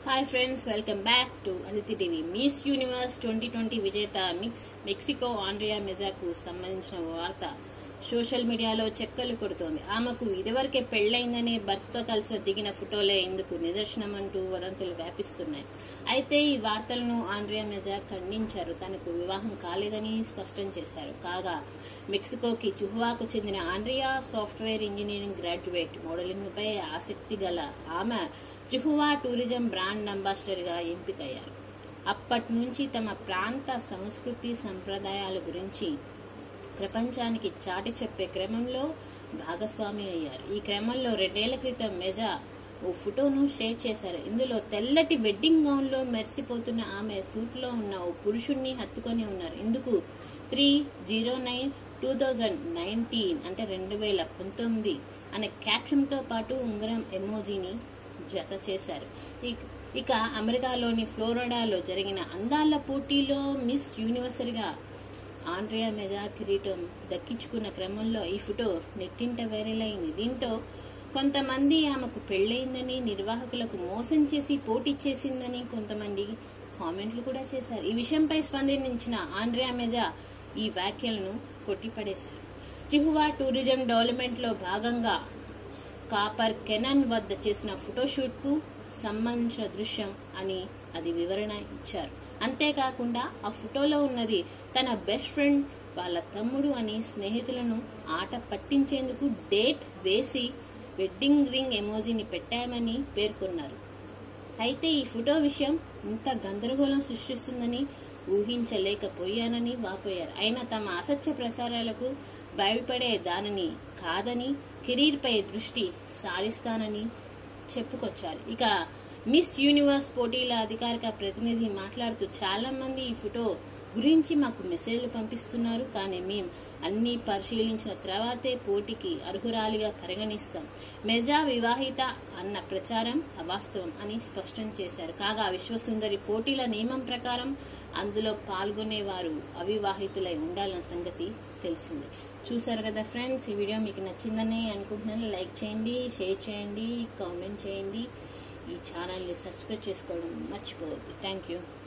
hi friends welcome back to Aditi TV Miss Universe twenty twenty విజేత Miss Mexico Andrea మెజాకు సంబంధించిన వార్త social మీడియాలో చెక్కలు కొడుతోంది ఆమెకు ఇదివరకే పెళ్లైందని భర్తతో కలిసి దిగిన ఫోటోలే ఇందుకు నిదర్శనం అంటూ వదంతులు వ్యాపిస్తున్నాయి అయితే ఈ వార్తలను ఆండ్రియా మెజా ఖండించారు తనకు వివాహం కాలేదని స్పష్టం చేశారు కాగా మెక్సికోకి జుహువాకు చెందిన Andrea software engineering graduate modelling పై ఆసక్తి గల ఆమె జుహువా టూరిజం బ్రాండ్ అంబాసిడర్ గా ఎంపికయ్యారు అప్పటి నుంచి తమ ప్రాంత సంస్కృతి సంప్రదాయాల గురించి ప్రపంచానికి చాటి చెప్పే క్రమంలో భాగస్వామి అయ్యారు ఈ క్రమంలో రెండేళ్ల క్రితం మెజా ఓ ఫోటోను షేర్ చేశారు ఇందులో తెల్లటి వెడ్డింగ్ గౌన్ లో మెరిసిపోతున్న ఆమె సూట్ లో ఉన్న ఓ పురుషుణ్ణి హత్తుకొని ఉన్నారు ఇందుకు three zero nine two thousand nineteen అంటే రెండు వేల పంతొమ్మిది అనే క్యాప్షన్ తో పాటు ఉంగరం ఎమోజీని జత చేశారు ఇక- ఇక అమెరికాలోని ఫ్లోరిడాలో జరిగిన అందాల పోటీలో మిస్ యూనివర్సరీగా ఆండ్రియా మెజా కిరీటం దక్కించుకున్న క్రమంలో ఈ ఫోటో నెట్టింట వైరల్ అయింది దీంతో కొంతమంది ఆమెకు పెళ్లైందని నిర్వాహకులకు మోసం చేసి పోటీ చేసిందని కొంతమంది కామెంట్లు కూడా చేశారు ఈ విషయంపై స్పందించిన ఆండ్రియా మెజా ఈ వ్యాఖ్యలను కొట్టిపడేశారు జిహువా టూరిజం డెవలప్మెంట్ లో భాగంగా కాపర్ కెనన్ వద్ద చేసిన ఫోటోషూట్ కు సంబంధించిన దృశ్యం అని అది వివరణ ఇచ్చారు అంతేకాకుండా ఆ ఫోటోలో ఉన్నది తన బెస్ట్ ఫ్రెండ్ వాళ్ళ తమ్ముడు అని స్నేహితులను ఆట పట్టించేందుకు డేట్ వేసి వెడ్డింగ్ రింగ్ ఎమోజీని పెట్టామని పేర్కొన్నారు అయితే ఈ ఫోటో విషయం ఇంత గందరగోళం సృష్టిస్తుందని ఊహించలేకపోయానని వాపోయారు అయినా తమ అసత్య ప్రచారాలకు భయపడే దానిని కాదని కెరీర్ పై దృష్టి సారిస్తానని చెప్పుకొచ్చారు ఇక మిస్ యూనివర్స్ పోటీల అధికారిక ప్రతినిధి మాట్లాడుతూ చాలా మంది ఈ ఫోటో గురించి మాకు మెసేజ్లు పంపిస్తున్నారు కానీ మేం అన్ని పరిశీలించిన తర్వాతే పోటీకి అర్హురాలిగా పరిగణిస్తాం మెజా వివాహిత అన్న ప్రచారం అవాస్తవం అని స్పష్టం చేశారు కాగా విశ్వసుందరి పోటీల నియమం ప్రకారం అందులో పాల్గొనేవారు అవివాహితులై ఉండాలన్న సంగతి తెలిసిందే చూసారు కదా ఫ్రెండ్స్ ఈ వీడియో మీకు నచ్చిందని అనుకుంటున్నాను లైక్ చేయండి షేర్ చేయండి కామెంట్ చేయండి ఈ ఛానల్ని సబ్స్క్రైబ్ చేసుకోవడం మర్చిపోవద్దు థ్యాంక్ యూ